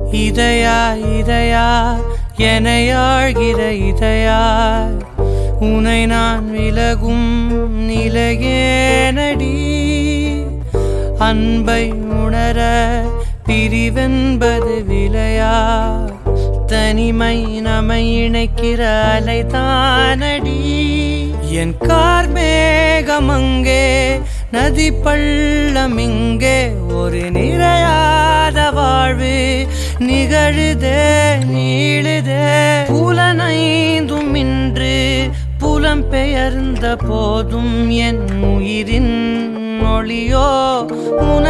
இதயா இதயா எனையாழ்கிற இதயா உனை நான் விலகும் நிலையேனடி அன்பை உணர பிரிவென்பது விலையா தனிமை நம்மை இணைக்கிற அலைதானடி என் கார் மேகமங்கே நதி பள்ளம் இங்கே ஒரு நிறையாத வாழ்வு நிகழுதே நீளுதே புலனைந்தும் இன்று புலம் பெயர்ந்த போதும் என் உயிரின் ஒளியோ உன